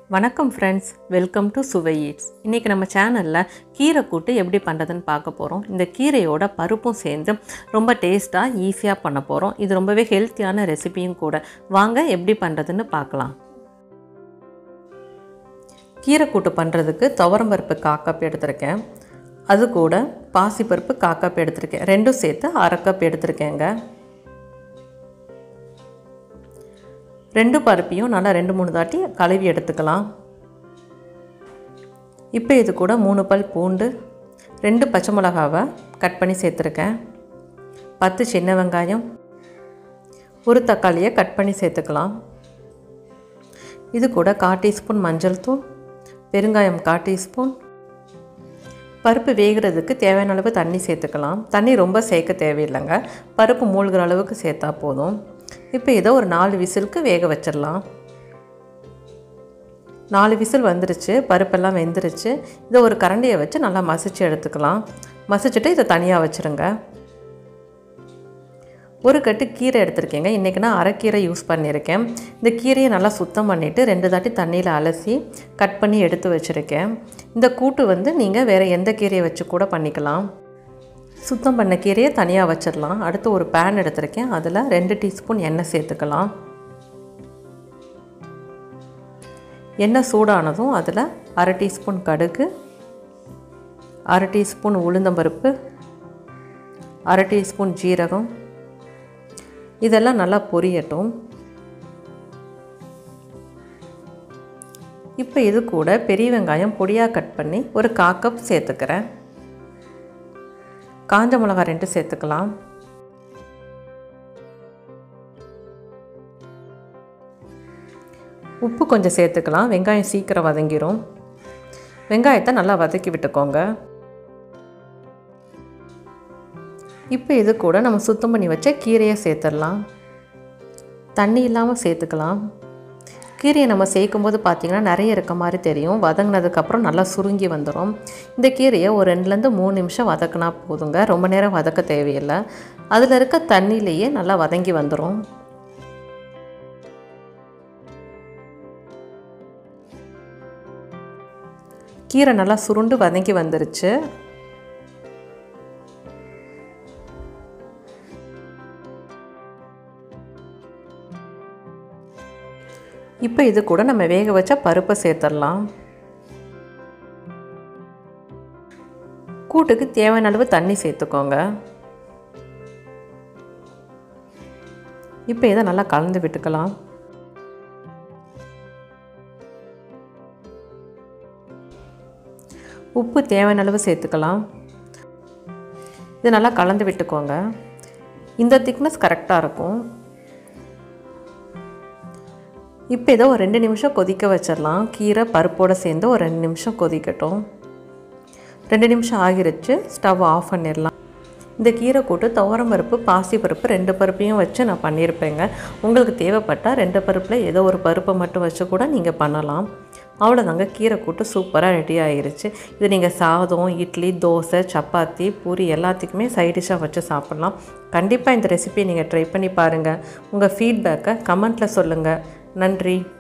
வணக்கம் friends welcome to Suvai Eats இன்றைக்கி நம்ம சேனலில் கீரை கூட்டு எப்படி பண்ணுறதுன்னு பார்க்க போகிறோம் இந்த கீரையோட பருப்பும் சேர்ந்து ரொம்ப டேஸ்ட்டாக ஈஸியாக பண்ண போகிறோம் இது ரொம்பவே ஹெல்த்தியான ரெசிபியும் கூட வாங்க எப்படி பண்ணுறதுன்னு பார்க்கலாம் கீரை கூட்டு பண்ணுறதுக்கு துவரம்பருப்பு காக்கப் எடுத்திருக்கேன் அது கூட பாசிப்பருப்பு காக்கப் எடுத்திருக்கேன் ரெண்டும் சேர்த்து அரை கப் எடுத்திருக்கேங்க ரெண்டு பருப்பையும் நல்லா ரெண்டு மூணு தாட்டி கழுவி எடுத்துக்கலாம் இப்போ இது கூட மூணு பல் பூண்டு ரெண்டு பச்சை மிளகாவை கட் பண்ணி சேர்த்துருக்கேன் பத்து சின்ன வெங்காயம் ஒரு தக்காளியை கட் பண்ணி சேர்த்துக்கலாம் இது கூட கால் டீஸ்பூன் மஞ்சள் தூள் பெருங்காயம் கால் டீஸ்பூன் பருப்பு வேகிறதுக்கு தேவையான அளவு தண்ணி சேர்த்துக்கலாம் தண்ணி ரொம்ப சேர்க்க தேவையில்லைங்க பருப்பு மூழ்கிற அளவுக்கு சேர்த்தா போதும் இப்போ இதை ஒரு நாலு விசிலுக்கு வேக வச்சிடலாம் நாலு விசில் வந்துருச்சு பருப்பெல்லாம் வெந்துருச்சு இதை ஒரு கரண்டியை வச்சு நல்லா மசிச்சு எடுத்துக்கலாம் மசிச்சுட்டு இதை தனியாக வச்சுருங்க ஒரு கட்டு கீரை எடுத்திருக்கேங்க இன்றைக்கி நான் அரைக்கீரை யூஸ் பண்ணியிருக்கேன் இந்த கீரையை நல்லா சுத்தம் பண்ணிவிட்டு ரெண்டு தாட்டி தண்ணியில் அலசி கட் பண்ணி எடுத்து வச்சுருக்கேன் இந்த கூட்டு வந்து நீங்கள் வேறு எந்த கீரையை வச்சு கூட பண்ணிக்கலாம் சுத்தம் பண்ண கீரையை தனியாக வச்சிடலாம் அடுத்து ஒரு பேன் எடுத்திருக்கேன் அதில் ரெண்டு டீஸ்பூன் எண்ணெய் சேர்த்துக்கலாம் எண்ணெய் சூடானதும் அதில் அரை டீஸ்பூன் கடுகு அரை டீஸ்பூன் உளுந்தம்பருப்பு அரை டீஸ்பூன் ஜீரகம் இதெல்லாம் நல்லா பொரியட்டும் இப்போ இது கூட பெரிய வெங்காயம் பொடியாக கட் பண்ணி ஒரு கா கப் சேர்த்துக்கிறேன் காஞ்ச மிளகா ரெண்டு சேர்த்துக்கலாம் உப்பு கொஞ்சம் சேர்த்துக்கலாம் வெங்காயம் சீக்கிரம் வதங்கிடும் வெங்காயத்தை நல்லா வதக்கி விட்டுக்கோங்க இப்போ இது கூட நம்ம சுத்தம் பண்ணி வச்ச கீரையை சேர்த்துடலாம் தண்ணி இல்லாமல் சேர்த்துக்கலாம் கீரையை நம்ம சேர்க்கும் போது பார்த்திங்கன்னா நிறைய இருக்க மாதிரி தெரியும் வதங்கினதுக்கப்புறம் நல்லா சுருங்கி வந்துடும் இந்த கீரையை ஒரு ரெண்டுலேருந்து மூணு நிமிஷம் வதக்கினா போதுங்க ரொம்ப நேரம் வதக்க தேவையில்லை அதில் இருக்க தண்ணியிலேயே நல்லா வதங்கி வந்துடும் கீரை நல்லா சுருண்டு வதங்கி வந்துருச்சு இப்போ இது கூட நம்ம வேக வச்ச பருப்பை சேர்த்துடலாம் கூட்டுக்கு தேவையான அளவு தண்ணி சேர்த்துக்கோங்க இப்போ இதை நல்லா கலந்து விட்டுக்கலாம் உப்பு தேவையான அளவு சேர்த்துக்கலாம் இது நல்லா கலந்து விட்டுக்கோங்க இந்த திக்னஸ் கரெக்டாக இருக்கும் இப்போ இதை ஒரு ரெண்டு நிமிஷம் கொதிக்க வச்சிடலாம் கீரை பருப்போடு சேர்ந்து ஒரு ரெண்டு நிமிஷம் கொதிக்கட்டும் ரெண்டு நிமிஷம் ஆகிருச்சு ஸ்டவ் ஆஃப் பண்ணிடலாம் இந்த கீரை கூட்டு துவரம் பருப்பு பாசி பருப்பு ரெண்டு பருப்பையும் வச்சு நான் பண்ணியிருப்பேங்க உங்களுக்கு தேவைப்பட்டால் ரெண்டு பருப்பில் ஏதோ ஒரு பருப்பை மட்டும் வச்சு கூட நீங்கள் பண்ணலாம் அவ்வளோதாங்க கீரை கூட்டு சூப்பராக ரெடி ஆகிருச்சு இது நீங்கள் சாதம் இட்லி தோசை சப்பாத்தி பூரி எல்லாத்துக்குமே சைட் டிஷ்ஷாக வச்சு சாப்பிட்லாம் கண்டிப்பாக இந்த ரெசிபியை நீங்கள் ட்ரை பண்ணி பாருங்கள் உங்கள் ஃபீட்பேக்கை கமெண்ட்டில் சொல்லுங்கள் நன்றி